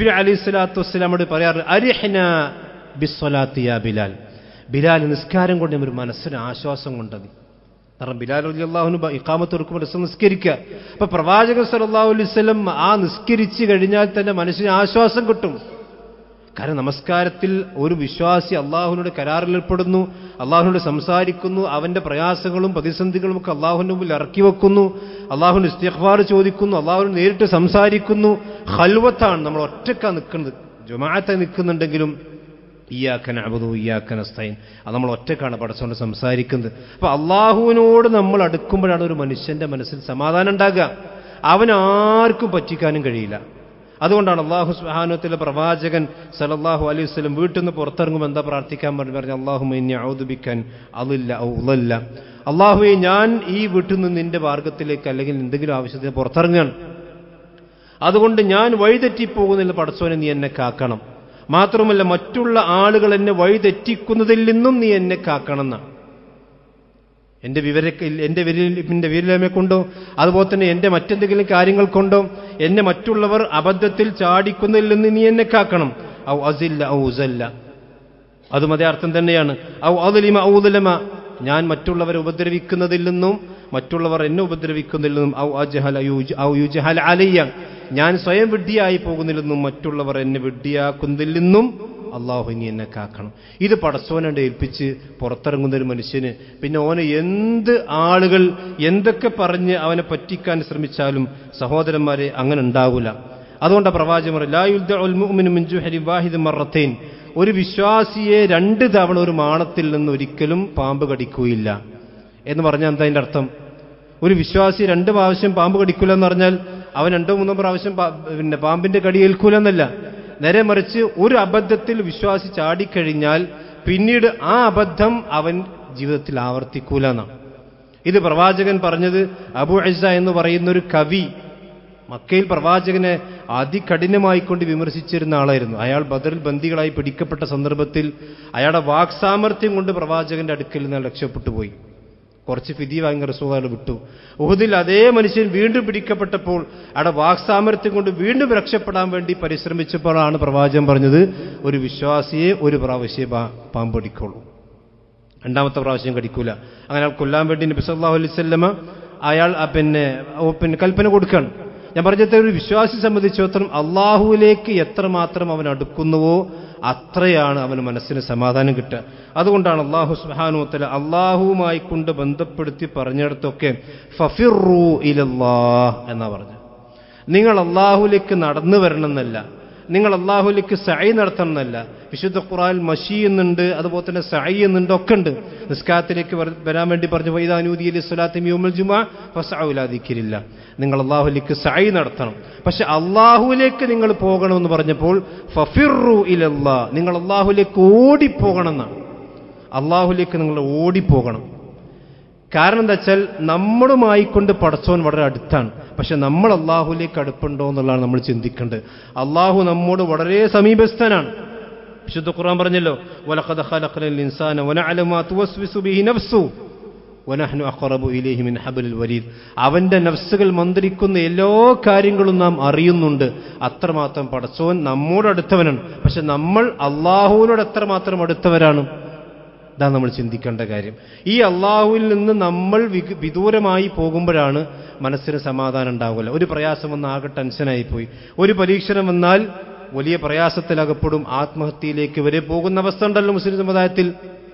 Jibri Ali സ്വലാത്തു വസ്സലാമോട് പറയാറ് അരിഹന ബിസ്വലാത്തിയ ബിലാൽ ബിലാൽ നിസ്കാരം കൊണ്ട് ഒരു മനസ്സിന് ആശ്വാസം കൊണ്ടത് കാരണം ബിലാൽ അലി അള്ളാഹുന് ഇക്കാമത്ത് കൊടുക്കുമ്പോൾ രസം നിസ്കരിക്കുക അപ്പൊ പ്രവാചകൻ സല്ലല്ലാഹു അലൈഹി വസല്ലം ആ നിസ്കരിച്ച് കഴിഞ്ഞാൽ തന്നെ മനസ്സിന് ആശ്വാസം കിട്ടും കാരണം നമസ്കാരത്തിൽ ഒരു വിശ്വാസി അള്ളാഹുവിനോട് കരാറിൽ ഏർപ്പെടുന്നു അള്ളാഹുവിനോട് സംസാരിക്കുന്നു അവന്റെ പ്രയാസങ്ങളും പ്രതിസന്ധികളും ഒക്കെ അള്ളാഹുവിന്റെ മുമ്പിൽ ഇറക്കി വെക്കുന്നു അള്ളാഹുവിന്റെ ഇസ്തിഖ്ബാർ ചോദിക്കുന്നു അള്ളാഹുവിന് നേരിട്ട് സംസാരിക്കുന്നു ഹൽവത്താണ് നമ്മൾ ഒറ്റക്കാ നിൽക്കുന്നത് ജുമാഅത്തെ നിൽക്കുന്നുണ്ടെങ്കിലും ഇയാക്കൻ അബുദു ഇയാക്കൻ അസ്തൈൻ അത് നമ്മൾ ഒറ്റക്കാണ് പടച്ചോണ്ട് സംസാരിക്കുന്നത് അപ്പൊ അള്ളാഹുവിനോട് നമ്മൾ അടുക്കുമ്പോഴാണ് ഒരു മനുഷ്യന്റെ മനസ്സിൽ സമാധാനം ഉണ്ടാകുക അവനാർക്കും പറ്റിക്കാനും കഴിയില്ല അതുകൊണ്ടാണ് അള്ളാഹു സുഹാനുത്തിലെ പ്രവാചകൻ സലല്ലാഹു അലൈഹി വസ്ലം വീട്ടിൽ നിന്ന് പുറത്തിറങ്ങുമ്പോൾ എന്താ പ്രാർത്ഥിക്കാൻ പറഞ്ഞു പറഞ്ഞു അള്ളാഹു ഇനി ഔദുബിക്കാൻ അതില്ല ഉള്ളല്ല അള്ളാഹുവെ ഞാൻ ഈ വീട്ടിൽ നിന്ന് നിന്റെ മാർഗത്തിലേക്ക് അല്ലെങ്കിൽ എന്തെങ്കിലും ആവശ്യത്തിന് പുറത്തിറങ്ങുകയാണ് അതുകൊണ്ട് ഞാൻ വഴിതെറ്റിപ്പോകുന്നില്ല പടച്ചോനെ നീ എന്നെ കാക്കണം മാത്രമല്ല മറ്റുള്ള ആളുകൾ എന്നെ വഴിതെറ്റിക്കുന്നതിൽ നിന്നും നീ എന്നെ കാക്കണം എന്നാണ് എന്റെ വിവര എന്റെ വിരലിന്റെ വിരലമെ കൊണ്ടോ അതുപോലെ തന്നെ എന്റെ മറ്റെന്തെങ്കിലും കാര്യങ്ങൾ കൊണ്ടോ എന്നെ മറ്റുള്ളവർ അബദ്ധത്തിൽ ചാടിക്കുന്നതിൽ നിന്ന് നീ എന്നെ കാക്കണം ഔ അസില്ല ഔ ഉസല്ല അതും അതേ അർത്ഥം തന്നെയാണ് ഔ അതുലിമ ഔദലമ ഞാൻ മറ്റുള്ളവരെ ഉപദ്രവിക്കുന്നതിൽ നിന്നും മറ്റുള്ളവർ എന്നെ ഉപദ്രവിക്കുന്നതിൽ നിന്നും ഔ അജഹൽ ഔ യുജഹൽ അലയ്യ ഞാൻ സ്വയം വിഡ്ഢിയായി പോകുന്നതിൽ നിന്നും മറ്റുള്ളവർ എന്നെ വിഡ്ഢിയാക്കുന്നതിൽ നിന്നും അള്ളാഹു ഇനി എന്നെ കാക്കണം ഇത് പടച്ചോനണ്ട് ഏൽപ്പിച്ച് പുറത്തിറങ്ങുന്ന ഒരു മനുഷ്യന് പിന്നെ ഓനെ എന്ത് ആളുകൾ എന്തൊക്കെ പറഞ്ഞ് അവനെ പറ്റിക്കാൻ ശ്രമിച്ചാലും സഹോദരന്മാരെ അങ്ങനെ ഉണ്ടാവില്ല അതുകൊണ്ട് പ്രവാചകൻ ഒരു വിശ്വാസിയെ രണ്ട് തവണ ഒരു മാണത്തിൽ നിന്ന് ഒരിക്കലും പാമ്പ് കടിക്കുകയില്ല എന്ന് പറഞ്ഞാൽ എന്താ അതിന്റെ അർത്ഥം ഒരു വിശ്വാസി രണ്ട് പ്രാവശ്യം പാമ്പ് കടിക്കൂല എന്ന് പറഞ്ഞാൽ അവൻ രണ്ടോ മൂന്നോ പ്രാവശ്യം പിന്നെ പാമ്പിന്റെ കടി ഏൽക്കൂല എന്നല്ല നേരെ മറിച്ച് ഒരു അബദ്ധത്തിൽ വിശ്വാസി ചാടിക്കഴിഞ്ഞാൽ പിന്നീട് ആ അബദ്ധം അവൻ ജീവിതത്തിൽ ആവർത്തിക്കൂല എന്നാണ് ഇത് പ്രവാചകൻ പറഞ്ഞത് അബു അസ എന്ന് പറയുന്ന ഒരു കവി മക്കയിൽ പ്രവാചകനെ അതികഠിനമായിക്കൊണ്ട് വിമർശിച്ചിരുന്ന ആളായിരുന്നു അയാൾ ബദറിൽ ബന്ദികളായി പിടിക്കപ്പെട്ട സന്ദർഭത്തിൽ അയാളുടെ വാക്സാമർത്ഥ്യം കൊണ്ട് പ്രവാചകന്റെ അടുക്കൽ നിന്ന് രക്ഷപ്പെട്ടു പോയി കുറച്ച് ഫിതി വാങ്ങി റസൂൽ വിട്ടു ഉഹുദിൽ അതേ മനുഷ്യൻ വീണ്ടും പിടിക്കപ്പെട്ടപ്പോൾ അവിടെ വാക്സാമർത്ഥ്യം കൊണ്ട് വീണ്ടും രക്ഷപ്പെടാൻ വേണ്ടി പരിശ്രമിച്ചപ്പോഴാണ് പ്രവാചകൻ പറഞ്ഞത് ഒരു വിശ്വാസിയെ ഒരു പ്രാവശ്യം പാമ്പടിക്കുള്ളൂ രണ്ടാമത്തെ പ്രാവശ്യം കടിക്കൂല അങ്ങനെ അയാൾ കൊല്ലാൻ വേണ്ടി നബി സല്ലല്ലാഹു അലൈഹി വസല്ലമ അയാൾ പിന്നെ പിന്നെ കൽപ്പന കൊടുക്കുകയാണ് ഞാൻ പറഞ്ഞത് ഒരു വിശ്വാസി സംബന്ധിച്ചിടത്തോളം അള്ളാഹുവിലേക്ക് എത്രമാത്രം അവൻ അടുക്കുന്നുവോ അത്രയാണ് അവന് മനസ്സിന് സമാധാനം കിട്ടുക അതുകൊണ്ടാണ് അള്ളാഹു സുഹാനുത്തല അള്ളാഹുവുമായി കൊണ്ട് ബന്ധപ്പെടുത്തി പറഞ്ഞിടത്തൊക്കെ ഫഫിറു ഇലല്ലാഹ് എന്നാ പറഞ്ഞു നിങ്ങൾ അള്ളാഹുലേക്ക് നടന്നു വരണമെന്നല്ല നിങ്ങൾ അള്ളാഹുലേക്ക് സൈ നടത്തണം എന്നല്ല വിശുദ്ധ ഖുറാൻ മഷി എന്നുണ്ട് അതുപോലെ തന്നെ സൈ എന്നുണ്ട് ഒക്കെ ഉണ്ട് നിസ്കാരത്തിലേക്ക് വരാൻ വേണ്ടി പറഞ്ഞു വൈദാനൂദി അലി സ്വലാത്തിം യോമൽ ജുമാ ഫസാവുലാദിക്കില്ല നിങ്ങൾ അള്ളാഹുലേക്ക് സൈ നടത്തണം പക്ഷെ അള്ളാഹുവിലേക്ക് നിങ്ങൾ പോകണമെന്ന് പറഞ്ഞപ്പോൾ ഫഫിറു ഇലല്ലാ നിങ്ങൾ അള്ളാഹുലേക്ക് ഓടിപ്പോകണം എന്നാണ് അള്ളാഹുലേക്ക് നിങ്ങൾ ഓടിപ്പോകണം കാരണം എന്താ വെച്ചാൽ നമ്മളുമായി കൊണ്ട് പടച്ചോൻ വളരെ അടുത്താണ് പക്ഷെ നമ്മൾ അള്ളാഹുലേക്ക് അടുപ്പുണ്ടോ എന്നുള്ളതാണ് നമ്മൾ ചിന്തിക്കേണ്ടത് അള്ളാഹു നമ്മോട് വളരെ സമീപസ്ഥനാണ് വിശുദ്ധ ഖുർആൻ പറഞ്ഞല്ലോ വലഖദ ഖലഖൽ ഇൻസാന വനഅലമു തുവസ്വിസു ബിഹി നഫ്സു വനഹ്നു അഖറബു ഇലൈഹി മിൻ ഹബ്ലിൽ വരീദ് അവന്റെ നഫ്സുകൾ മന്ത്രിക്കുന്ന എല്ലാ കാര്യങ്ങളും നാം അറിയുന്നുണ്ട് അത്രമാത്രം പടച്ചോൻ നമ്മോട് അടുത്തവനാണ് പക്ഷെ നമ്മൾ അള്ളാഹുവിനോട് എത്രമാത്രം അടുത്തവരാണ് ഇതാ നമ്മൾ ചിന്തിക്കേണ്ട കാര്യം ഈ അള്ളാഹുവിൽ നിന്ന് നമ്മൾ വിദൂരമായി പോകുമ്പോഴാണ് മനസ്സിന് സമാധാനം ഉണ്ടാവില്ല ഒരു പ്രയാസം വന്ന് ആകെ ടെൻഷനായി പോയി ഒരു പരീക്ഷണം വന്നാൽ വലിയ പ്രയാസത്തിലകപ്പെടും ആത്മഹത്യയിലേക്ക് വരെ പോകുന്ന അവസ്ഥ ഉണ്ടല്ലോ മുസ്ലിം സമുദായത്തിൽ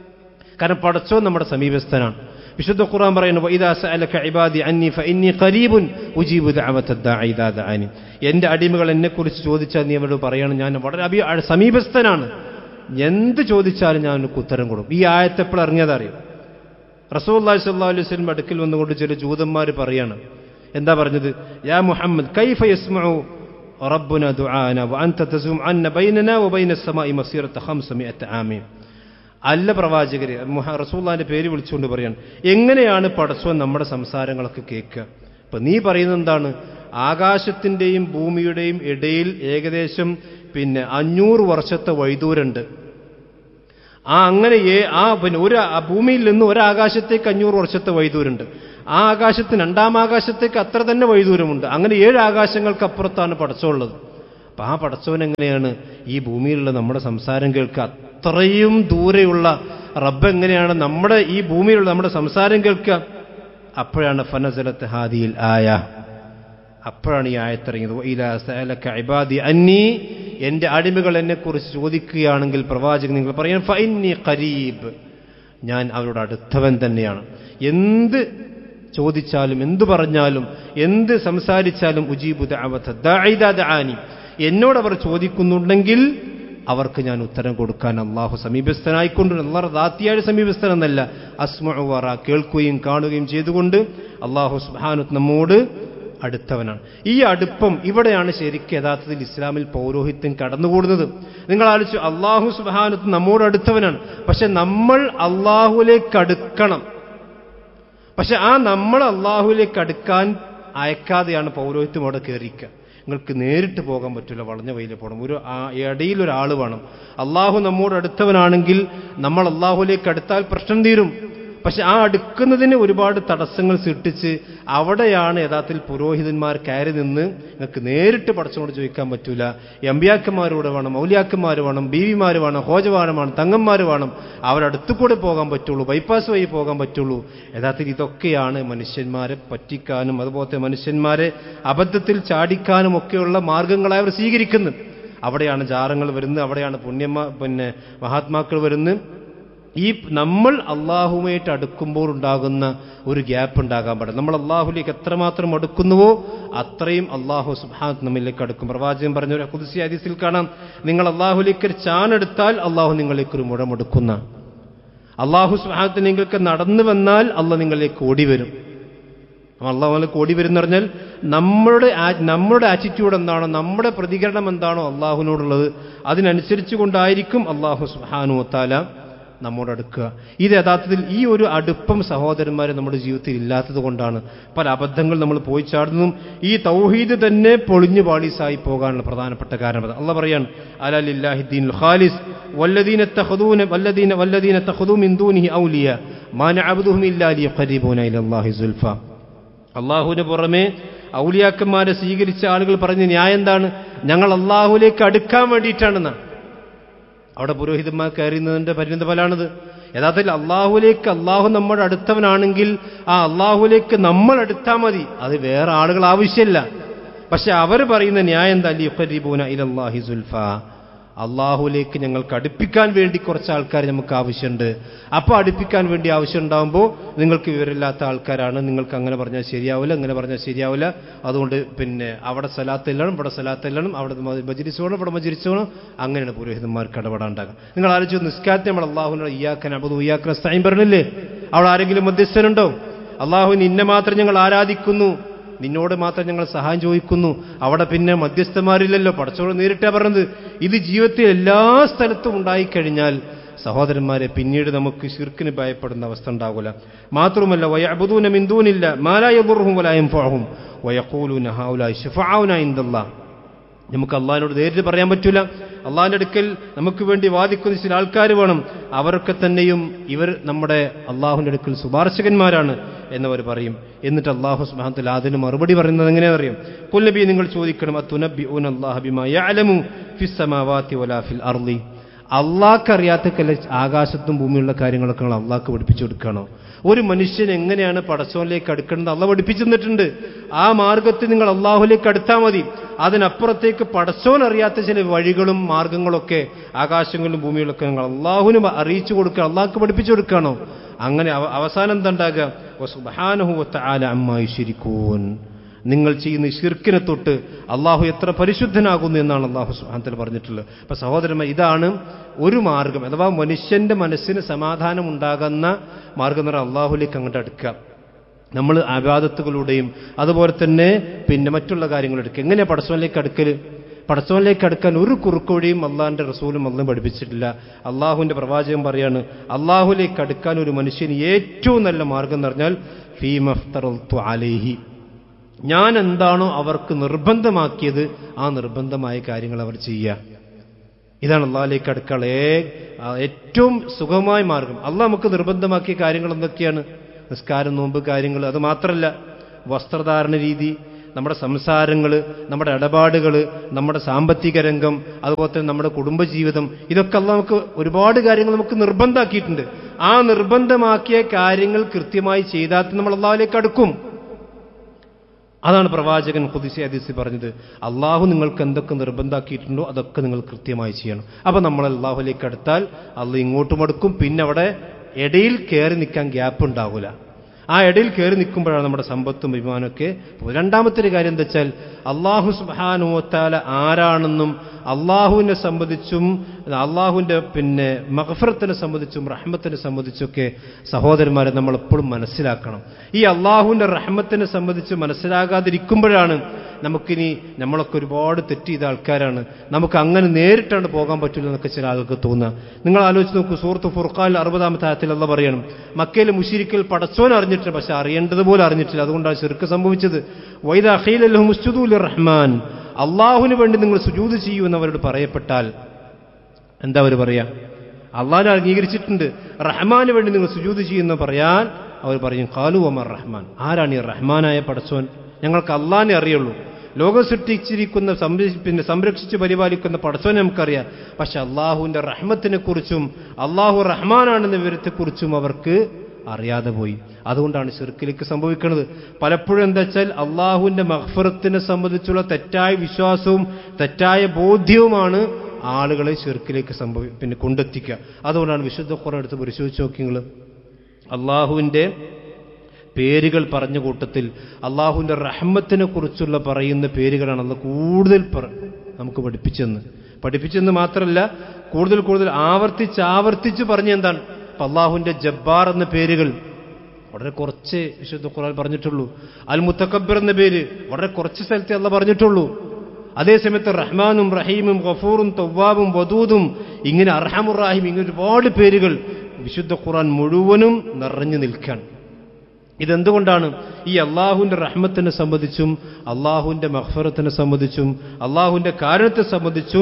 കാരണം പടച്ചോ നമ്മുടെ സമീപസ്ഥനാണ് വിശുദ്ധ ഖുർആൻ പറയുന്നു ഇദാ സഅലക ഇബാദി അന്നി ഫഇന്നി ഖരീബുൻ ഉജീബു ദഅവത ദാഇ ഇദാ ദഅനി എന്റെ അടിമകൾ എന്നെക്കുറിച്ച് ചോദിച്ചാൽ നീ അവരോട് പറയണം ഞാൻ വളരെ അഭി സമീപസ്ഥനാണ് എന്ത് ചോദിച്ചാലും ഞാൻ എനിക്ക് ഉത്തരം കൊടുക്കും ഈ ആയത്ത് എപ്പോൾ ഇറങ്ങിയതറിയും റസൂല്ലാഹി സ്വല്ലാ അലൈഹി വസല്ലം അടുക്കൽ വന്നുകൊണ്ട് ചില ജൂതന്മാർ പറയാണ് എന്താ പറഞ്ഞത് യാ മുഹമ്മദ് കൈഫ യസ്മഉ റബ്ബുന ദുആന വഅൻത തസും അന്ന ബൈനനാ വബൈന السماء مسيرة 500 عام അല്ല പ്രവാചകര് റസൂല്ലാന്റെ പേര് വിളിച്ചുകൊണ്ട് പറയാണ് എങ്ങനെയാണ് പടച്ചോൻ നമ്മുടെ സംസാരങ്ങളൊക്കെ കേൾക്കുക ഇപ്പൊ നീ പറയുന്നത് എന്താണ് ആകാശത്തിന്റെയും ഭൂമിയുടെയും ഇടയിൽ ഏകദേശം പിന്നെ അഞ്ഞൂറ് വർഷത്തെ വൈദൂരുണ്ട് ആ അങ്ങനെ ആ പിന്നെ ഒരു ഭൂമിയിൽ നിന്ന് ഒരാകാശത്തേക്ക് അഞ്ഞൂറ് വർഷത്തെ വൈദൂരുണ്ട് ആ ആകാശത്തിന് രണ്ടാം ആകാശത്തേക്ക് അത്ര തന്നെ വൈദൂരമുണ്ട് അങ്ങനെ ഏഴ് ആകാശങ്ങൾക്ക് അപ്പുറത്താണ് പടച്ചുള്ളത് അപ്പം ആ പടച്ചവൻ എങ്ങനെയാണ് ഈ ഭൂമിയിലുള്ള നമ്മുടെ സംസാരം കേൾക്കുക അത്രയും ദൂരെയുള്ള റബ്ബ് എങ്ങനെയാണ് നമ്മുടെ ഈ ഭൂമിയിലുള്ള നമ്മുടെ സംസാരം കേൾക്കുക അപ്പോഴാണ് ഫനസലത്ത് ഹാദിയിൽ ആയ അപ്പോഴാണ് ഈ ആയത്തിറങ്ങിയത് "വഇലാ സഅലക ഇബാദി അന്നി എൻ്റെ അടിമകൾ എന്നെക്കുറിച്ച് ചോദിക്കുകയാണെങ്കിൽ പ്രവാചകൻ നിങ്ങൾ പറയാൻ ഫൈന്നി ഖരീബ് ഞാൻ അവരോട് അടുത്തവൻ തന്നെയാണ് എന്ത് ചോദിച്ചാലും എന്തു പറഞ്ഞാലും എന്ത് സംസാരിച്ചാലും ഉജീബു ദഅവത ദാഇ ഇദാ ദഅാനി എന്നോട് അവർ ചോദിക്കുന്നുണ്ടെങ്കിൽ അവർക്ക് ഞാൻ ഉത്തരം കൊടുക്കാൻ അള്ളാഹു സമീപസ്ഥനായിക്കൊണ്ട് അള്ളാഹ് ദാത്തിയായ സമീപസ്ഥൻ എന്നല്ല അസ്മഉ വറ കേൾക്കുകയും കാണുകയും ചെയ്തുകൊണ്ട് അള്ളാഹു സുബ്ഹാനു നമ്മോട് അടുത്തവനാണ് ഈ അടുപ്പം ഇവിടെയാണ് ശരിക്കും യഥാർത്ഥത്തിൽ ഇസ്ലാമിൽ പൗരോഹിത്യം കടന്നുകൂടുന്നത് നിങ്ങൾ ആലോചിച്ചു അള്ളാഹു സുബാനത്ത് നമ്മോട് അടുത്തവനാണ് പക്ഷെ നമ്മൾ അള്ളാഹുലേക്ക് അടുക്കണം പക്ഷെ ആ നമ്മൾ അള്ളാഹുലേക്ക് അടുക്കാൻ അയക്കാതെയാണ് പൗരോഹിത്യം അവിടെ കയറിക്കുക നിങ്ങൾക്ക് നേരിട്ട് പോകാൻ പറ്റില്ല വളഞ്ഞ വഴിയിൽ പോകണം ഒരു ആ ഇടയിൽ ഒരാൾ വേണം അള്ളാഹു നമ്മോട് അടുത്തവനാണെങ്കിൽ നമ്മൾ അള്ളാഹുലേക്ക് അടുത്താൽ പ്രശ്നം തീരും പക്ഷെ ആ അടുക്കുന്നതിന് ഒരുപാട് തടസ്സങ്ങൾ സൃഷ്ടിച്ച് അവിടെയാണ് യഥാർത്ഥത്തിൽ പുരോഹിതന്മാർ കയറി നിന്ന് നിങ്ങൾക്ക് നേരിട്ട് പടച്ചോട് ചോദിക്കാൻ പറ്റൂല എംബിയാക്കന്മാരോട് വേണം മൗലിയാക്കന്മാർ വേണം ബീവിമാർ വേണം ഹോജവാനം വേണം തങ്ങന്മാർ വേണം അവരടുത്തു കൂടെ പോകാൻ പറ്റുള്ളൂ ബൈപ്പാസ് വഴി പോകാൻ പറ്റുള്ളൂ യഥാർത്ഥത്തിൽ ഇതൊക്കെയാണ് മനുഷ്യന്മാരെ പറ്റിക്കാനും അതുപോലത്തെ മനുഷ്യന്മാരെ അബദ്ധത്തിൽ ചാടിക്കാനും ഒക്കെയുള്ള മാർഗങ്ങളായി അവർ സ്വീകരിക്കുന്നത് അവിടെയാണ് ജാറങ്ങൾ വരുന്നത് അവിടെയാണ് പുണ്യന്മാ പിന്നെ മഹാത്മാക്കൾ വരുന്നത് ഈ നമ്മൾ അള്ളാഹുമായിട്ട് അടുക്കുമ്പോൾ ഉണ്ടാകുന്ന ഒരു ഗ്യാപ്പ് ഉണ്ടാകാൻ പാടില്ല നമ്മൾ അള്ളാഹുലേക്ക് എത്രമാത്രം അടുക്കുന്നുവോ അത്രയും അള്ളാഹു സുബാൻ നമ്മിലേക്ക് അടുക്കും പ്രവാചകൻ പറഞ്ഞ ഒരു കുതിസി ഹദീസിൽ കാണാം നിങ്ങൾ അള്ളാഹുലേക്ക് ഒരു ചാണെടുത്താൽ അള്ളാഹു നിങ്ങളിലേക്ക് ഒരു മുഴമെടുക്കുന്ന അള്ളാഹു സുബാനത്തിന് നിങ്ങൾക്ക് നടന്നു വന്നാൽ അള്ളാഹ് നിങ്ങളിലേക്ക് ഓടി വരും അള്ളാഹു നിങ്ങളിലേക്ക് ഓടി വരും എന്ന് പറഞ്ഞാൽ നമ്മളുടെ ആ- നമ്മളുടെ ആറ്റിറ്റ്യൂഡ് എന്താണോ നമ്മുടെ പ്രതികരണം എന്താണോ അള്ളാഹുവിനോടുള്ളത് അതിനനുസരിച്ച് കൊണ്ടായിരിക്കും അള്ളാഹു സുബാനു താല നമ്മോട് അടുക്കുക ഇത് യഥാർത്ഥത്തിൽ ഈ ഒരു അടുപ്പം സഹോദരന്മാരെ നമ്മുടെ ജീവിതത്തിൽ ഇല്ലാത്തത് കൊണ്ടാണ് പല അബദ്ധങ്ങൾ നമ്മൾ പോയി ചാടുന്നതും ഈ തൗഹീദ് തന്നെ പൊളിഞ്ഞു പാളീസായി പോകാനുള്ള പ്രധാനപ്പെട്ട കാരണം അല്ല പറയാണ് അലലില്ലാഹിദ്ദീൻ ഖാലിസ് വല്ലദീന തഖദൂന വല്ലദീന വല്ലദീന തഖദൂ മിൻ ദൂനിഹി ഔലിയ മാ നഅബ്ദുഹും ഇല്ലാ ലിയഖരിബൂന ഇലല്ലാഹി സുൽഫ അള്ളാഹുവിന് പുറമെ ഔലിയാക്കന്മാരെ സ്വീകരിച്ച ആളുകൾ പറഞ്ഞ ന്യായം എന്താണ് ഞങ്ങൾ അള്ളാഹുലേക്ക് അടുക്കാൻ വേണ്ടിയിട്ടാണെന്നാണ് അവിടെ പുരോഹിതന്മാർ കയറുന്നതിന്റെ പരിണിത ഫലാണിത് യഥാർത്ഥത്തിൽ അള്ളാഹുലേക്ക് അള്ളാഹു നമ്മുടെ അടുത്തവനാണെങ്കിൽ ആ അള്ളാഹുലേക്ക് നമ്മൾ അടുത്താൽ മതി അത് വേറെ ആളുകൾ ആവശ്യമില്ല പക്ഷെ അവർ പറയുന്ന ന്യായം എന്താ ലിഖരിബൂന ഇലല്ലാഹി സുൽഫ അള്ളാഹുലേക്ക് ഞങ്ങൾക്ക് അടുപ്പിക്കാൻ വേണ്ടി കുറച്ച് ആൾക്കാർ നമുക്ക് ആവശ്യമുണ്ട് അപ്പോൾ അടുപ്പിക്കാൻ വേണ്ടി ആവശ്യം ഉണ്ടാകുമ്പോൾ നിങ്ങൾക്ക് വിവരമില്ലാത്ത ആൾക്കാരാണ് നിങ്ങൾക്ക് അങ്ങനെ പറഞ്ഞാൽ ശരിയാവില്ല അങ്ങനെ പറഞ്ഞാൽ ശരിയാവില്ല അതുകൊണ്ട് പിന്നെ അവിടെ സ്ഥലത്തെല്ലണം ഇവിടെ സ്ഥലത്തെല്ലണം അവിടെ മജിരിച്ചു വേണം ഇവിടെ മജിരിച്ചു വേണം അങ്ങനെയാണ് പുരോഹിതന്മാർക്ക് ഇടപെടാണ്ടാകുക നിങ്ങൾ ആലോചിച്ചു നിസ്കാരത്തെ നമ്മൾ അള്ളാഹുവിനോട് ഇയാക്കൻ അബുദ് ഇയാക്കൻ സ്ഥൈം പറഞ്ഞില്ലേ അവിടെ ആരെങ്കിലും മധ്യസ്ഥനുണ്ടോ അള്ളാഹുവിന് ഇന്നെ മാത്രം ഞങ്ങൾ ആരാധിക്കുന്നു നിന്നോട് മാത്രം ഞങ്ങൾ സഹായം ചോദിക്കുന്നു അവിടെ പിന്നെ മധ്യസ്ഥന്മാരില്ലല്ലോ പടച്ചോട് നേരിട്ടാ പറഞ്ഞത് ഇത് ജീവിതത്തിൽ എല്ലാ സ്ഥലത്തും ഉണ്ടായിക്കഴിഞ്ഞാൽ സഹോദരന്മാരെ പിന്നീട് നമുക്ക് ശിർക്കിന് ഭയപ്പെടുന്ന അവസ്ഥ ഉണ്ടാകില്ല മാത്രമല്ല വയബുദൂന മിന്ദൂനില്ല മാലായുറുഹും വലായും ഫോഹും വയക്കൂലൂന ഹാവുലായി ഷിഫാവുന ഇന്ദല്ലാ നമുക്ക് അള്ളാഹിനോട് നേരിട്ട് പറയാൻ പറ്റൂല അള്ളാഹിന്റെ അടുക്കൽ നമുക്ക് വേണ്ടി വാദിക്കുന്ന ചില ആൾക്കാർ വേണം അവരൊക്കെ തന്നെയും ഇവർ നമ്മുടെ അള്ളാഹുവിന്റെ അടുക്കൽ ശുപാർശകന്മാരാണ് എന്നവർ പറയും എന്നിട്ട് അള്ളാഹു സുബാനത്തിൽ അതിന് മറുപടി പറയുന്നത് എങ്ങനെ അറിയും കുല്ലബി നിങ്ങൾ ചോദിക്കണം അത്തുനബി ഊൻ അള്ളാഹബിമാലമു ഫിസ്സമാവാത്തി വലാ ഫിൽ അർലി അള്ളാഹ്ക്കറിയാത്ത കല ആകാശത്തും ഭൂമിയുള്ള കാര്യങ്ങളൊക്കെ നിങ്ങൾ അള്ളാഹ്ക്ക് പഠിപ്പിച്ചു കൊടുക്കണോ ഒരു മനുഷ്യൻ എങ്ങനെയാണ് പടച്ചോനിലേക്ക് അടുക്കേണ്ടത് അള്ള പഠിപ്പിച്ചു തന്നിട്ടുണ്ട് ആ മാർഗത്തിൽ നിങ്ങൾ അള്ളാഹുലേക്ക് അടുത്താൽ മതി അതിനപ്പുറത്തേക്ക് പടച്ചോൻ അറിയാത്ത ചില വഴികളും മാർഗങ്ങളൊക്കെ ആകാശങ്ങളിലും ഭൂമിയിലൊക്കെ നിങ്ങൾ അള്ളാഹുവിന് അറിയിച്ചു കൊടുക്കുക അള്ളാഹ്ക്ക് പഠിപ്പിച്ചു കൊടുക്കണോ അങ്ങനെ അവ- അവസാനം എന്താ ഉണ്ടാകുക സുബാനുഹുവത്ത ആല അമ്മായി ശരിക്കൂൻ നിങ്ങൾ ചെയ്യുന്ന ഈ ശിർക്കിനെ തൊട്ട് അള്ളാഹു എത്ര പരിശുദ്ധനാകുന്നു എന്നാണ് അള്ളാഹു സുഹാന്തൽ പറഞ്ഞിട്ടുള്ളത് അപ്പൊ സഹോദരന്മാർ ഇതാണ് ഒരു മാർഗം അഥവാ മനുഷ്യന്റെ മനസ്സിന് സമാധാനം ഉണ്ടാകുന്ന മാർഗം എന്ന് പറഞ്ഞാൽ അള്ളാഹുലേക്ക് അങ്ങോട്ട് അടുക്കുക നമ്മൾ അബാദത്തുകളുടെയും അതുപോലെ തന്നെ പിന്നെ മറ്റുള്ള കാര്യങ്ങൾ എടുക്കുക എങ്ങനെയാ പടച്ചോനിലേക്ക് അടുക്കൽ പടച്ചോനിലേക്ക് അടുക്കാൻ ഒരു കുറുക്കൊഴിയും അള്ളാഹിന്റെ റസൂലും അള്ളും പഠിപ്പിച്ചിട്ടില്ല അള്ളാഹുവിന്റെ പ്രവാചകൻ പറയാണ് അള്ളാഹുലേക്ക് അടുക്കാൻ ഒരു മനുഷ്യന് ഏറ്റവും നല്ല മാർഗം എന്ന് പറഞ്ഞാൽ ഫീമഫ്തറത്തു അലേഹി ഞാൻ എന്താണോ അവർക്ക് നിർബന്ധമാക്കിയത് ആ നിർബന്ധമായ കാര്യങ്ങൾ അവർ ചെയ്യുക ഇതാണ് അള്ളാഹിലേക്ക് അടുക്കള ഏറ്റവും സുഖമായ മാർഗം അള്ളാഹ് നമുക്ക് നിർബന്ധമാക്കിയ കാര്യങ്ങൾ എന്തൊക്കെയാണ് നിസ്കാരം നോമ്പ് കാര്യങ്ങൾ അത് മാത്രമല്ല വസ്ത്രധാരണ രീതി നമ്മുടെ സംസാരങ്ങൾ നമ്മുടെ ഇടപാടുകൾ നമ്മുടെ സാമ്പത്തിക രംഗം അതുപോലെ തന്നെ നമ്മുടെ കുടുംബജീവിതം ഇതൊക്കെ അള്ളാഹ് നമുക്ക് ഒരുപാട് കാര്യങ്ങൾ നമുക്ക് നിർബന്ധമാക്കിയിട്ടുണ്ട് ആ നിർബന്ധമാക്കിയ കാര്യങ്ങൾ കൃത്യമായി ചെയ്താൽ നമ്മൾ അള്ളാഹിലേക്ക് അടുക്കും അതാണ് പ്രവാചകൻ കുതിസി ഹദീസ് പറഞ്ഞത് അള്ളാഹു നിങ്ങൾക്ക് എന്തൊക്കെ നിർബന്ധമാക്കിയിട്ടുണ്ടോ അതൊക്കെ നിങ്ങൾ കൃത്യമായി ചെയ്യണം അപ്പൊ നമ്മൾ അള്ളാഹുലേക്ക് അടുത്താൽ അള്ളാഹ് ഇങ്ങോട്ടും അടുക്കും പിന്നെ അവിടെ ഇടയിൽ കയറി നിൽക്കാൻ ഗ്യാപ്പ് ഉണ്ടാവില്ല ആ ഇടയിൽ കയറി നിൽക്കുമ്പോഴാണ് നമ്മുടെ സമ്പത്തും വിമാനമൊക്കെ പോകുന്നത്. രണ്ടാമത്തെ ഒരു കാര്യം എന്താ വെച്ചാൽ അള്ളാഹു സുബാനുവത്താല ആരാണെന്നും അള്ളാഹുവിനെ സംബന്ധിച്ചും അള്ളാഹുവിന്റെ പിന്നെ മഹഫറത്തിനെ സംബന്ധിച്ചും റഹ്മത്തിനെ സംബന്ധിച്ചൊക്കെ സഹോദരന്മാരെ നമ്മൾ എപ്പോഴും മനസ്സിലാക്കണം ഈ അള്ളാഹുവിന്റെ റഹ്മത്തിനെ സംബന്ധിച്ച് മനസ്സിലാകാതിരിക്കുമ്പോഴാണ് നമുക്കിനി നമ്മളൊക്കെ ഒരുപാട് തെറ്റ് ചെയ്ത ആൾക്കാരാണ് നമുക്ക് അങ്ങനെ നേരിട്ടാണ് പോകാൻ പറ്റില്ല എന്നൊക്കെ ചില ആൾക്ക് തോന്നുക നിങ്ങൾ ആലോചിച്ച് നോക്കൂ സൂറത്ത് ഫുർഖാൽ അറുപതാമത്തെ ആയത്തിൽ അല്ല പറയണം മക്കയിലെ മുഷിരിക്കൽ പടച്ചോൻ അറിഞ്ഞിട്ടില്ല പക്ഷെ അറിയേണ്ടതുപോലെ അറിഞ്ഞിട്ടില്ല അതുകൊണ്ടാണ് ചെറുക്ക് സംഭവിച്ചത് വൈദ അഖീലല്ലഹു മുസ്തുദുൽ റഹ്മാൻ അള്ളാഹുവിന് വേണ്ടി നിങ്ങൾ സുജൂത് ചെയ്യൂ എന്നവരോട് പറയപ്പെട്ടാൽ എന്താ അവർ പറയാ അള്ളാഹിനെ അംഗീകരിച്ചിട്ടുണ്ട് റഹ്മാന് വേണ്ടി നിങ്ങൾ സുജൂത് ചെയ്യുന്ന പറയാൻ അവർ പറയും കാലു അമർ റഹ്മാൻ ആരാണ് ഈ റഹ്മാനായ പടച്ചോൻ ഞങ്ങൾക്ക് അള്ളാഹിനെ അറിയുള്ളൂ ലോകം സൃഷ്ടിച്ചിരിക്കുന്ന സംരക്ഷി- പിന്നെ സംരക്ഷിച്ച് പരിപാലിക്കുന്ന പടച്ചോനെ നമുക്കറിയാം പക്ഷെ അള്ളാഹുവിന്റെ റഹ്മത്തിനെ കുറിച്ചും അള്ളാഹു റഹ്മാനാണെന്ന വിവരത്തെക്കുറിച്ചും അവർക്ക് അറിയാതെ പോയി അതുകൊണ്ടാണ് ഷിർക്കിലേക്ക് സംഭവിക്കുന്നത് പലപ്പോഴും എന്താ വെച്ചാൽ അള്ളാഹുവിന്റെ മഹ്ഫറത്തിനെ സംബന്ധിച്ചുള്ള തെറ്റായ വിശ്വാസവും തെറ്റായ ബോധ്യവുമാണ് ആളുകളെ ഷിർക്കിലേക്ക് സംഭവി പിന്നെ കൊണ്ടെത്തിക്കുക അതുകൊണ്ടാണ് വിശുദ്ധ ഖുർആൻ എടുത്ത് പരിശോധിച്ച് നോക്കി നിങ്ങൾ അള്ളാഹുവിന്റെ പേരുകൾ പറഞ്ഞ കൂട്ടത്തിൽ അള്ളാഹുവിന്റെ റഹ്മത്തിനെ കുറിച്ചുള്ള പറയുന്ന പേരുകളാണ് അന്ന് കൂടുതൽ പറ- നമുക്ക് പഠിപ്പിച്ചെന്ന് പഠിപ്പിച്ചെന്ന് മാത്രമല്ല കൂടുതൽ കൂടുതൽ ആവർത്തിച്ച് ആവർത്തിച്ച് പറഞ്ഞ എന്താണ് അപ്പൊ അള്ളാഹുവിന്റെ ജബ്ബാർ എന്ന പേരുകൾ വളരെ കുറച്ച് വിശുദ്ധ ഖുർആൻ പറഞ്ഞിട്ടുള്ളൂ അൽ മുത്തക്കബർ എന്ന പേര് വളരെ കുറച്ച് സ്ഥലത്തെ അല്ല പറഞ്ഞിട്ടുള്ളൂ അതേസമയത്ത് റഹ്മാനും റഹീമും ഗഫൂറും തവ്വാബും വദൂദും ഇങ്ങനെ അർഹമുറാഹിം ഇങ്ങനെ ഒരുപാട് പേരുകൾ വിശുദ്ധ ഖുർആൻ മുഴുവനും നിറഞ്ഞു നിൽക്കാൻ ഇതെന്തുകൊണ്ടാണ് ഈ അള്ളാഹുവിന്റെ റഹ്മത്തിനെ സംബന്ധിച്ചും അള്ളാഹുവിന്റെ മഹ്ഫറത്തിനെ സംബന്ധിച്ചും അള്ളാഹുവിന്റെ കാരണത്തെ സംബന്ധിച്ചും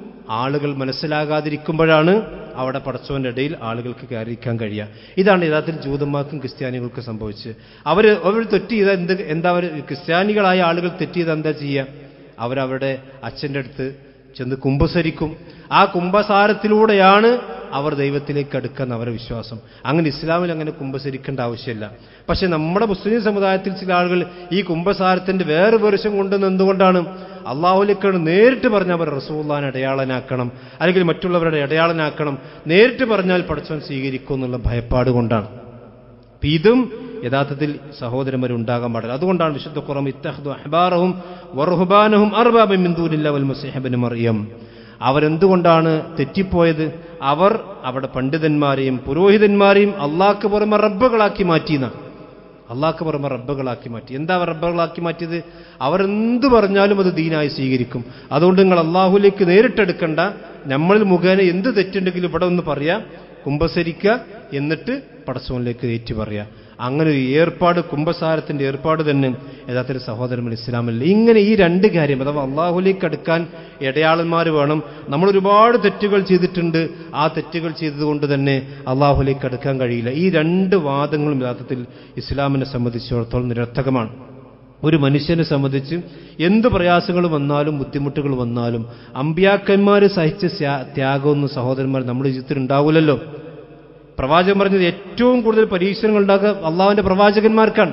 ആളുകൾ മനസ്സിലാകാതിരിക്കുമ്പോഴാണ് അവിടെ പടച്ചവന്റെ ഇടയിൽ ആളുകൾക്ക് കയറിയിരിക്കാൻ കഴിയുക ഇതാണ് യഥാർത്ഥത്തിൽ ജൂതന്മാർക്കും ക്രിസ്ത്യാനികൾക്കും സംഭവിച്ചത് അവർ അവർ തെറ്റ് ചെയ്താൽ എന്ത് എന്താ അവർ ക്രിസ്ത്യാനികളായ ആളുകൾ തെറ്റ് ചെയ്താൽ എന്താ ചെയ്യുക അവരവരുടെ അച്ഛൻ്റെ അടുത്ത് ചെന്ന് കുംഭസരിക്കും ആ കുംഭസാരത്തിലൂടെയാണ് അവർ ദൈവത്തിലേക്ക് അടുക്കുന്ന അവരുടെ വിശ്വാസം അങ്ങനെ ഇസ്ലാമിൽ അങ്ങനെ കുംഭസരിക്കേണ്ട ആവശ്യമില്ല പക്ഷെ നമ്മുടെ മുസ്ലിം സമുദായത്തിൽ ചില ആളുകൾ ഈ കുംഭസാരത്തിന്റെ വേറെ വേർഷം കൊണ്ടുവന്ന് എന്തുകൊണ്ടാണ് അള്ളാഹുലേക്കാണ് നേരിട്ട് പറഞ്ഞാൽ അവർ റസൂള്ളാൻ അടയാളനാക്കണം അല്ലെങ്കിൽ മറ്റുള്ളവരുടെ അടയാളനാക്കണം നേരിട്ട് പറഞ്ഞാൽ പടച്ചവൻ സ്വീകരിക്കും എന്നുള്ള ഭയപ്പാട് കൊണ്ടാണ് അപ്പൊ ഇതും യഥാർത്ഥത്തിൽ സഹോദരന്മാരുണ്ടാകാൻ പാടില്ല അതുകൊണ്ടാണ് വിശുദ്ധ ഖുറം ഇത്തഹദു അഹ്ബാറഹും വറുഹുബാനഹും അർബാബിൻ മിന്ദൂനില്ല വൽ മസീഹബിന് മറിയം അവരെന്തുകൊണ്ടാണ് തെറ്റിപ്പോയത് അവർ അവിടെ പണ്ഡിതന്മാരെയും പുരോഹിതന്മാരെയും അള്ളാഹ്ക്ക് പുറമെ റബ്ബുകളാക്കി മാറ്റിയെന്ന അള്ളാഹ്ക്ക് പുറമെ റബ്ബുകളാക്കി മാറ്റി എന്താ അവർ റബ്ബുകളാക്കി മാറ്റിയത് അവരെന്ത് പറഞ്ഞാലും അത് ദീനായി സ്വീകരിക്കും അതുകൊണ്ട് നിങ്ങൾ അള്ളാഹുലേക്ക് നേരിട്ടെടുക്കണ്ട നമ്മളിൽ മുഖേന എന്ത് തെറ്റുണ്ടെങ്കിലും ഇവിടെ ഒന്ന് പറയാം കുംഭസരിക്കുക എന്നിട്ട് പടച്ചോനിലേക്ക് ഏറ്റു പറയുക അങ്ങനെ ഒരു ഏർപ്പാട് കുംഭസാരത്തിന്റെ ഏർപ്പാട് തന്നെ യഥാർത്ഥത്തിൽ സഹോദരങ്ങൾ ഇസ്ലാമിൽ ഇങ്ങനെ ഈ രണ്ട് കാര്യം അഥവാ അള്ളാഹുലേക്ക് അടുക്കാൻ ഇടയാളന്മാർ വേണം നമ്മൾ ഒരുപാട് തെറ്റുകൾ ചെയ്തിട്ടുണ്ട് ആ തെറ്റുകൾ ചെയ്തതുകൊണ്ട് തന്നെ അള്ളാഹുലേക്ക് അടുക്കാൻ കഴിയില്ല ഈ രണ്ട് വാദങ്ങളും യഥാർത്ഥത്തിൽ ഇസ്ലാമിനെ സംബന്ധിച്ചിടത്തോളം നിരർത്ഥകമാണ് ഒരു മനുഷ്യനെ സംബന്ധിച്ച് എന്ത് പ്രയാസങ്ങൾ വന്നാലും ബുദ്ധിമുട്ടുകൾ വന്നാലും അമ്പ്യാക്കന്മാർ സഹിച്ച സ്യാ- ത്യാഗമൊന്നും സഹോദരന്മാർ നമ്മുടെ ജീവിതത്തിൽ ഉണ്ടാവില്ലല്ലോ പ്രവാചകൻ പറഞ്ഞത് ഏറ്റവും കൂടുതൽ പരീക്ഷണങ്ങൾ ഉണ്ടാക്കുക അള്ളാഹുവിന്റെ പ്രവാചകന്മാർക്കാണ്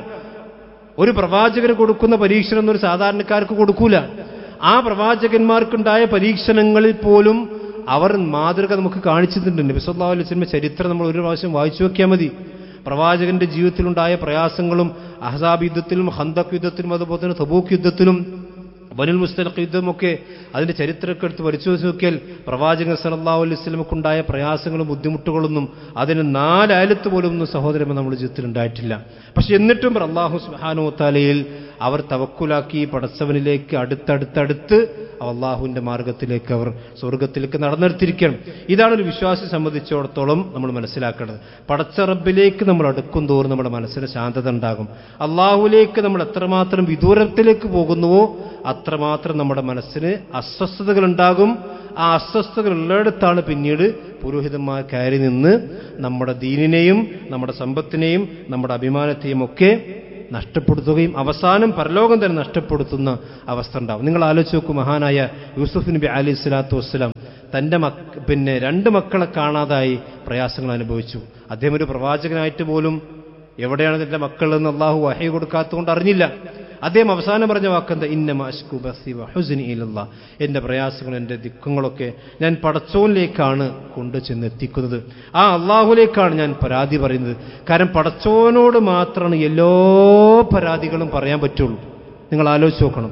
ഒരു പ്രവാചകന് കൊടുക്കുന്ന പരീക്ഷണം എന്നൊരു സാധാരണക്കാർക്ക് കൊടുക്കൂല ആ പ്രവാചകന്മാർക്കുണ്ടായ പരീക്ഷണങ്ങളിൽ പോലും അവർ മാതൃക നമുക്ക് കാണിച്ചു തന്നിട്ടുണ്ട് നബിസല്ലാ അലൈഹി ചരിത്രം നമ്മൾ ഒരു പ്രാവശ്യം വായിച്ചു നോക്കിയാൽ മതി പ്രവാചകന്റെ ജീവിതത്തിലുണ്ടായ പ്രയാസങ്ങളും അഹസാബ് യുദ്ധത്തിലും ഹന്തക് യുദ്ധത്തിലും അതുപോലെ തന്നെ തബൂക്ക് യുദ്ധത്തിലും ബനുൽ മുസ്തലഖ് യുദ്ധമൊക്കെ അതിന്റെ ചരിത്രമൊക്കെ എടുത്ത് പരിശോധിച്ച് നോക്കിയാൽ പ്രവാചകൻ സല്ലല്ലാഹു അലൈഹി വസല്ലമക്കുണ്ടായ പ്രയാസങ്ങളും ബുദ്ധിമുട്ടുകളൊന്നും അതിന് നാലയലത്ത് പോലും ഒന്നും സഹോദരൻ നമ്മുടെ ജീവിതത്തിൽ ഉണ്ടായിട്ടില്ല പക്ഷെ എന്നിട്ടും അള്ളാഹു സുബ്ഹാനഹു വതആലയിൽ അവർ തവക്കുലാക്കി പടച്ചവനിലേക്ക് അടുത്തടുത്തടുത്ത് അള്ളാഹുവിന്റെ മാർഗത്തിലേക്ക് അവർ സ്വർഗത്തിലേക്ക് നടന്നെടുത്തിരിക്കണം ഇതാണ് ഒരു വിശ്വാസി സംബന്ധിച്ചിടത്തോളം നമ്മൾ മനസ്സിലാക്കേണ്ടത് പടച്ച റബ്ബിലേക്ക് നമ്മൾ അടുക്കും തോറും നമ്മുടെ മനസ്സിന് ശാന്തത ഉണ്ടാകും അള്ളാഹുലേക്ക് നമ്മൾ എത്രമാത്രം വിദൂരത്തിലേക്ക് പോകുന്നുവോ അത്രമാത്രം നമ്മുടെ മനസ്സിന് അസ്വസ്ഥതകൾ ഉണ്ടാകും ആ അസ്വസ്ഥതകൾ ഉള്ളിടത്താണ് പിന്നീട് പുരോഹിതന്മാർ കയറി നിന്ന് നമ്മുടെ ദീനിനെയും നമ്മുടെ സമ്പത്തിനെയും നമ്മുടെ അഭിമാനത്തെയും ഒക്കെ നഷ്ടപ്പെടുത്തുകയും അവസാനം പരലോകം തന്നെ നഷ്ടപ്പെടുത്തുന്ന അവസ്ഥ ഉണ്ടാവും നിങ്ങൾ ആലോചിച്ച് നോക്കൂ മഹാനായ യൂസുഫ് നബി അലി സ്വലാത്തു വസ്സലാം തൻ്റെ മക്ക പിന്നെ രണ്ട് മക്കളെ കാണാതായി പ്രയാസങ്ങൾ അനുഭവിച്ചു അദ്ദേഹം ഒരു പ്രവാചകനായിട്ട് പോലും എവിടെയാണ് തൻ്റെ മക്കളെന്ന് അള്ളാഹു വഹി കൊടുക്കാത്തതുകൊണ്ട് അറിഞ്ഞില്ല അദ്ദേഹം അവസാനം പറഞ്ഞ വാക്കെന്താ ഇന്നമാഷ്കുബസിവ എൻ്റെ പ്രയാസങ്ങൾ എൻ്റെ ദുഃഖങ്ങളൊക്കെ ഞാൻ പടച്ചോനിലേക്കാണ് കൊണ്ടു ചെന്ന് എത്തിക്കുന്നത് ആ അള്ളാഹുലേക്കാണ് ഞാൻ പരാതി പറയുന്നത് കാരണം പടച്ചോനോട് മാത്രമാണ് എല്ലാ പരാതികളും പറയാൻ പറ്റുള്ളൂ നിങ്ങൾ ആലോചിച്ച് നോക്കണം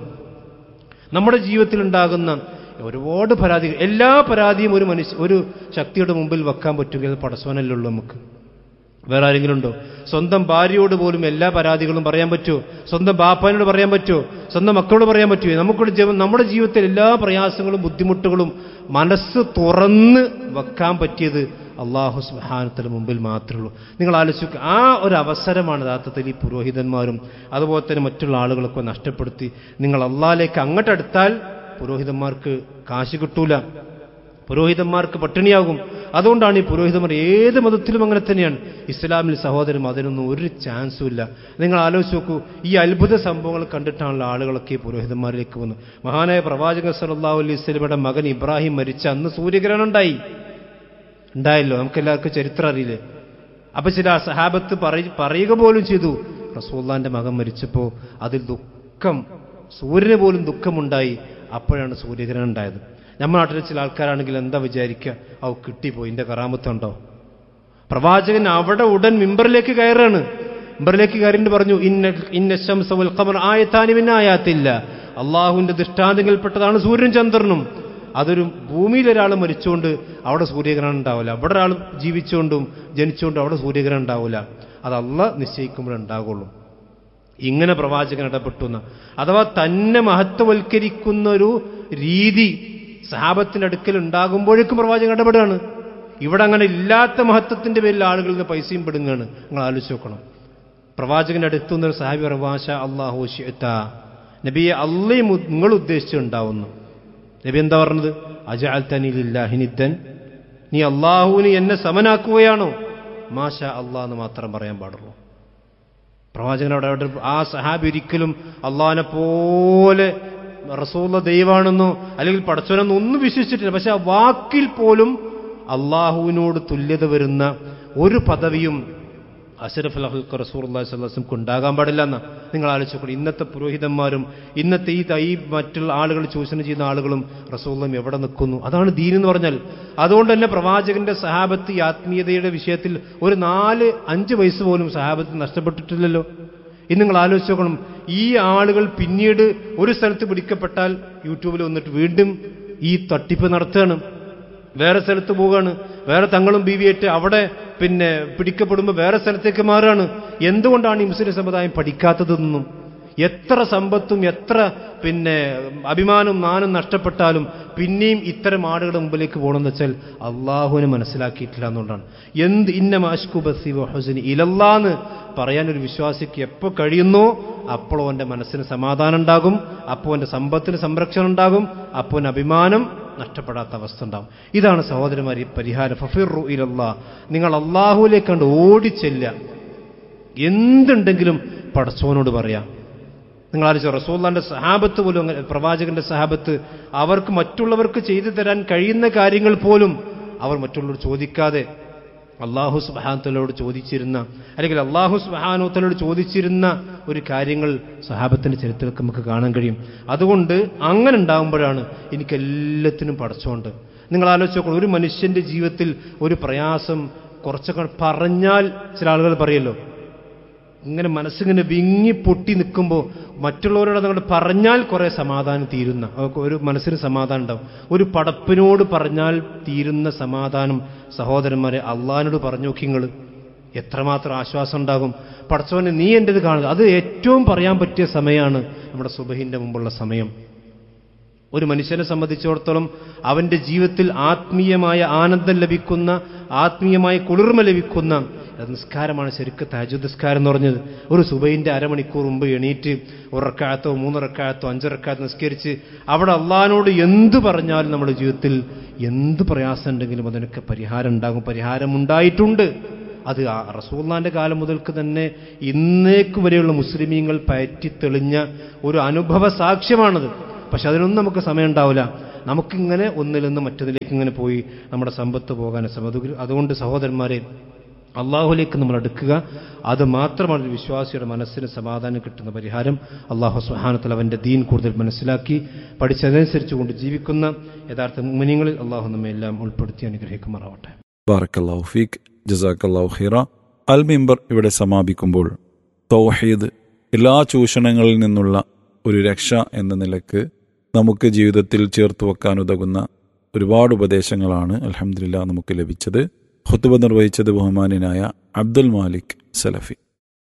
നമ്മുടെ ജീവിതത്തിൽ ഉണ്ടാകുന്ന ഒരുപാട് പരാതികൾ എല്ലാ പരാതിയും ഒരു മനുഷ്യ ഒരു ശക്തിയുടെ മുമ്പിൽ വെക്കാൻ പറ്റുമെങ്കിൽ അത് പടച്ചോനല്ലേ ഉള്ളൂ നമുക്ക് വേറെ ആരെങ്കിലും ഉണ്ടോ സ്വന്തം ഭാര്യയോട് പോലും എല്ലാ പരാതികളും പറയാൻ പറ്റുമോ സ്വന്തം ബാപ്പാനോട് പറയാൻ പറ്റുമോ സ്വന്തം മക്കളോട് പറയാൻ പറ്റുമോ നമുക്കുള്ള ജീവൻ നമ്മുടെ ജീവിതത്തിൽ എല്ലാ പ്രയാസങ്ങളും ബുദ്ധിമുട്ടുകളും മനസ്സ് തുറന്ന് വെക്കാൻ പറ്റിയത് അള്ളാഹു സുഹാനത്തിന് മുമ്പിൽ മാത്രമേ ഉള്ളൂ നിങ്ങൾ ആലോചിക്കുക ആ ഒരു അവസരമാണ് യഥാർത്ഥത്തിൽ ഈ പുരോഹിതന്മാരും അതുപോലെ തന്നെ മറ്റുള്ള ആളുകളൊക്കെ നഷ്ടപ്പെടുത്തി നിങ്ങൾ അള്ളാഹിലേക്ക് അങ്ങോട്ടെടുത്താൽ പുരോഹിതന്മാർക്ക് കാശ് കിട്ടൂല പുരോഹിതന്മാർക്ക് പട്ടിണിയാകും അതുകൊണ്ടാണ് ഈ പുരോഹിതന്മാർ ഏത് മതത്തിലും അങ്ങനെ തന്നെയാണ് ഇസ്ലാമിൽ സഹോദരം അതിനൊന്നും ഒരു ചാൻസും ഇല്ല നിങ്ങൾ ആലോചിച്ച് നോക്കൂ ഈ അത്ഭുത സംഭവങ്ങൾ കണ്ടിട്ടാണല്ലോ ആളുകളൊക്കെ ഈ പുരോഹിതന്മാരിലേക്ക് വന്നു മഹാനായ പ്രവാചകൻ സല്ലല്ലാഹു അലൈഹി വസല്ലമയുടെ മകൻ ഇബ്രാഹിം മരിച്ച അന്ന് സൂര്യഗ്രഹണം ഉണ്ടായി ഉണ്ടായല്ലോ നമുക്കെല്ലാവർക്കും ചരിത്രം അറിയില്ലേ അപ്പൊ ചില സഹാബത്ത് പറയ പറയുക പോലും ചെയ്തു റസൂള്ളാന്റെ മകൻ മരിച്ചപ്പോൾ അതിൽ ദുഃഖം സൂര്യന് പോലും ദുഃഖമുണ്ടായി അപ്പോഴാണ് സൂര്യഗ്രഹണം ഉണ്ടായത് നമ്മുടെ നാട്ടിലെ ചില ആൾക്കാരാണെങ്കിൽ എന്താ വിചാരിക്കുക ഔ കിട്ടിപ്പോയി എന്റെ കറാമത്തുണ്ടോ പ്രവാചകൻ അവിടെ ഉടൻ മിമ്പറിലേക്ക് കയറാണ് മിമ്പറിലേക്ക് കയറിയിട്ട് പറഞ്ഞു ഇന്ന ഇന്ന ശംസവൽ ഖമർ ആയത്താനി പിന്നെ ആയാത്തില്ല അള്ളാഹുവിന്റെ ദൃഷ്ടാന്തങ്ങളിൽപ്പെട്ടതാണ് സൂര്യൻ ചന്ദ്രനും അതൊരു ഭൂമിയിൽ ഒരാൾ മരിച്ചുകൊണ്ട് അവിടെ സൂര്യഗ്രഹണം ഉണ്ടാവില്ല അവിടെ ഒരാൾ ജീവിച്ചുകൊണ്ടും ജനിച്ചുകൊണ്ടും അവിടെ സൂര്യഗ്രഹണം ഉണ്ടാവില്ല അത് അല്ല നിശ്ചയിക്കുമ്പോഴേ ഉണ്ടാകുള്ളൂ ഇങ്ങനെ പ്രവാചകൻ ഇടപെട്ടു എന്ന് അഥവാ തന്നെ മഹത്വവൽക്കരിക്കുന്ന ഒരു രീതി സഹാബത്തിന്റെ അടുക്കൽ ഉണ്ടാകുമ്പോഴേക്കും പ്രവാചകൻ ഇടപെടുകയാണ് ഇവിടെ അങ്ങനെ ഇല്ലാത്ത മഹത്വത്തിന്റെ പേരിൽ ആളുകളിൽ നിന്ന് പൈസയും പെടുങ്ങാണ് നിങ്ങൾ ആലോചിച്ച് നോക്കണം പ്രവാചകന്റെ അടുത്തുനിന്ന് ഒരു സഹാബി പ്രവാശ അള്ളാഹു ഷിയത്ത നബിയെ അള്ളയും നിങ്ങൾ ഉദ്ദേശിച്ചുണ്ടാവുന്നു നബി എന്താ പറഞ്ഞത് അജാൽ തനിലില്ലാഹിനിദ്ദൻ നീ അള്ളാഹുവിന് എന്നെ സമനാക്കുകയാണോ മാഷ അള്ളാഹ് എന്ന് മാത്രം പറയാൻ പാടുള്ളൂ പ്രവാചകൻ അവിടെ അവിടെ ആ സഹാബി ഒരിക്കലും അള്ളാഹിനെ പോലെ റസൂള്ള ദൈവാണെന്നോ അല്ലെങ്കിൽ പടച്ചവനെന്നോ ഒന്നും വിശ്വസിച്ചിട്ടില്ല പക്ഷെ ആ വാക്കിൽ പോലും അള്ളാഹുവിനോട് തുല്യത വരുന്ന ഒരു പദവിയും അഷറഫ് അലഹുൽക്ക് റസൂർ അള്ളാഹി സ്വല്ലാസ്ലംക്ക് ഉണ്ടാകാൻ പാടില്ല എന്ന് നിങ്ങൾ ആലോചിക്കണം ഇന്നത്തെ പുരോഹിതന്മാരും ഇന്നത്തെ ഈ ഈ മറ്റുള്ള ആളുകൾ ചൂഷണം ചെയ്യുന്ന ആളുകളും റസൂള്ളം എവിടെ നിൽക്കുന്നു അതാണ് ദീൻ എന്ന് പറഞ്ഞാൽ അതുകൊണ്ട് തന്നെ പ്രവാചകന്റെ സഹാബത്ത് ഈ ആത്മീയതയുടെ വിഷയത്തിൽ ഒരു നാല് അഞ്ച് വയസ്സ് പോലും സഹാബത്ത് നഷ്ടപ്പെട്ടിട്ടില്ലല്ലോ ഇന്ന് നിങ്ങൾ ആലോചിച്ച് നോക്കണം ഈ ആളുകൾ പിന്നീട് ഒരു സ്ഥലത്ത് പിടിക്കപ്പെട്ടാൽ യൂട്യൂബിൽ വന്നിട്ട് വീണ്ടും ഈ തട്ടിപ്പ് നടത്തുകയാണ് വേറെ സ്ഥലത്ത് പോവുകയാണ് വേറെ തങ്ങളും ബീവിയായിട്ട് അവിടെ പിന്നെ പിടിക്കപ്പെടുമ്പോൾ വേറെ സ്ഥലത്തേക്ക് മാറുകയാണ് എന്തുകൊണ്ടാണ് ഈ മുസ്ലിം സമുദായം പഠിക്കാത്തതെന്നും എത്ര സമ്പത്തും എത്ര പിന്നെ അഭിമാനവും നാനും നഷ്ടപ്പെട്ടാലും പിന്നെയും ഇത്തരം ആളുകളുടെ മുമ്പിലേക്ക് പോകണമെന്ന് വെച്ചാൽ അള്ളാഹുവിനെ മനസ്സിലാക്കിയിട്ടില്ല എന്നുകൊണ്ടാണ് എന്ത് ഇന്ന മാഷ്കു ബസി ഹുസിന് ഇലല്ലാന്ന് പറയാൻ ഒരു വിശ്വാസിക്ക് എപ്പോൾ കഴിയുന്നോ അപ്പോൾ അവൻ്റെ മനസ്സിന് സമാധാനം ഉണ്ടാകും അപ്പോൾ അവൻ്റെ സമ്പത്തിന് സംരക്ഷണം ഉണ്ടാകും അപ്പോൾ അവൻ്റെ അഭിമാനം നഷ്ടപ്പെടാത്ത അവസ്ഥ ഉണ്ടാവും ഇതാണ് സഹോദരന്മാർ ഈ പരിഹാരം ഫഫിറു ഇലല്ലാ നിങ്ങൾ അള്ളാഹുവിലേക്ക് കണ്ട് ഓടിച്ചെല്ല എന്തുണ്ടെങ്കിലും പടച്ചോനോട് പറയാം നിങ്ങൾ ആലോചിച്ചോ റസൂല്ലാന്റെ സഹാബത്ത് പോലും അങ്ങനെ പ്രവാചകന്റെ സഹാബത്ത് അവർക്ക് മറ്റുള്ളവർക്ക് ചെയ്തു തരാൻ കഴിയുന്ന കാര്യങ്ങൾ പോലും അവർ മറ്റുള്ളവർ ചോദിക്കാതെ അള്ളാഹു സുബാനത്തോട് ചോദിച്ചിരുന്ന അല്ലെങ്കിൽ അള്ളാഹു സുബാനോത്തലോട് ചോദിച്ചിരുന്ന ഒരു കാര്യങ്ങൾ സഹാബത്തിന്റെ ചരിത്രത്തിൽ നമുക്ക് കാണാൻ കഴിയും അതുകൊണ്ട് അങ്ങനെ ഉണ്ടാകുമ്പോഴാണ് എനിക്കെല്ലാത്തിനും പടച്ചോണ്ട് നിങ്ങൾ ആലോചിച്ച് നോക്കണം ഒരു മനുഷ്യന്റെ ജീവിതത്തിൽ ഒരു പ്രയാസം കുറച്ചൊക്കെ പറഞ്ഞാൽ ചില ആളുകൾ പറയല്ലോ ഇങ്ങനെ മനസ്സിങ്ങനെ വിങ്ങി പൊട്ടി നിൽക്കുമ്പോൾ മറ്റുള്ളവരോട് അതുകൊണ്ട് പറഞ്ഞാൽ കുറെ സമാധാനം തീരുന്ന ഒരു മനസ്സിന് സമാധാനം ഉണ്ടാവും ഒരു പടപ്പിനോട് പറഞ്ഞാൽ തീരുന്ന സമാധാനം സഹോദരന്മാരെ അള്ളഹാനോട് പറഞ്ഞു നോക്കിങ്ങൾ എത്രമാത്രം ആശ്വാസം ഉണ്ടാകും പടച്ചവനെ നീ എൻ്റെത് കാണുക അത് ഏറ്റവും പറയാൻ പറ്റിയ സമയമാണ് നമ്മുടെ സുബഹിന്റെ മുമ്പുള്ള സമയം ഒരു മനുഷ്യനെ സംബന്ധിച്ചിടത്തോളം അവന്റെ ജീവിതത്തിൽ ആത്മീയമായ ആനന്ദം ലഭിക്കുന്ന ആത്മീയമായ കുളിർമ ലഭിക്കുന്ന നിസ്കാരമാണ് ശരിക്കും താജു നിസ്കാരം എന്ന് പറഞ്ഞത് ഒരു സുബൈന്റെ അരമണിക്കൂർ മുമ്പ് എണീറ്റ് ഒരക്കാലത്തോ മൂന്നിറക്കാലത്തോ അഞ്ചിറക്കാലത്തോ നിസ്കരിച്ച് അവിടെ അള്ളഹാനോട് എന്ത് പറഞ്ഞാലും നമ്മുടെ ജീവിതത്തിൽ എന്ത് പ്രയാസം ഉണ്ടെങ്കിലും അതിനൊക്കെ പരിഹാരം ഉണ്ടാകും പരിഹാരം ഉണ്ടായിട്ടുണ്ട് അത് ആ റസൂല്ലാന്റെ കാലം മുതൽക്ക് തന്നെ ഇന്നേക്ക് വരെയുള്ള മുസ്ലിമീങ്ങൾ പയറ്റി തെളിഞ്ഞ ഒരു അനുഭവ സാക്ഷ്യമാണത് പക്ഷെ അതിനൊന്നും നമുക്ക് സമയം ഉണ്ടാവില്ല നമുക്കിങ്ങനെ ഒന്നിൽ നിന്ന് മറ്റതിലേക്ക് ഇങ്ങനെ പോയി നമ്മുടെ സമ്പത്ത് പോകാൻ സമതുക അതുകൊണ്ട് സഹോദരന്മാരെ അള്ളാഹുലേക്ക് നമ്മൾ അടുക്കുക അത് മാത്രമാണ് ഒരു വിശ്വാസിയുടെ മനസ്സിന് സമാധാനം കിട്ടുന്ന പരിഹാരം അള്ളാഹു സുഹാനത്തിൽ അവൻ്റെ ദീൻ കൂടുതൽ മനസ്സിലാക്കി പഠിച്ചതനുസരിച്ച് കൊണ്ട് ജീവിക്കുന്ന യഥാർത്ഥ മുനിങ്ങളിൽ അള്ളാഹു നമ്മെ എല്ലാം ഉൾപ്പെടുത്തി അനുഗ്രഹിക്കുമാറാവട്ടെ ബാറക്കല്ലാഹു ഫീഖ് ജസാക്കല്ലാഹു ഖീറ അൽ മിമ്പർ ഇവിടെ സമാപിക്കുമ്പോൾ തൗഹീദ് എല്ലാ ചൂഷണങ്ങളിൽ നിന്നുള്ള ഒരു രക്ഷ എന്ന നിലക്ക് നമുക്ക് ജീവിതത്തിൽ ചേർത്ത് വെക്കാൻ ഉതകുന്ന ഒരുപാട് ഉപദേശങ്ങളാണ് അലഹമില്ല നമുക്ക് ലഭിച്ചത് ഹുത്തുബ നിർവഹിച്ചത് ബഹുമാനായ അബ്ദുൽ മാലിക് സലഫി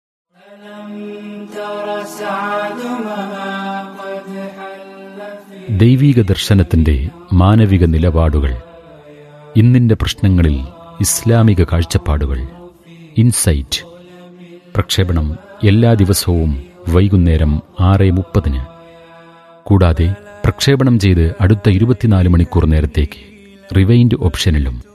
ദൈവീക ദർശനത്തിന്റെ മാനവിക നിലപാടുകൾ ഇന്നിന്റെ പ്രശ്നങ്ങളിൽ ഇസ്ലാമിക കാഴ്ചപ്പാടുകൾ ഇൻസൈറ്റ് പ്രക്ഷേപണം എല്ലാ ദിവസവും വൈകുന്നേരം ആറ് മുപ്പതിന് കൂടാതെ പ്രക്ഷേപണം ചെയ്ത് അടുത്ത ഇരുപത്തിനാല് മണിക്കൂർ നേരത്തേക്ക് റിവൈൻഡ് ഓപ്ഷനിലും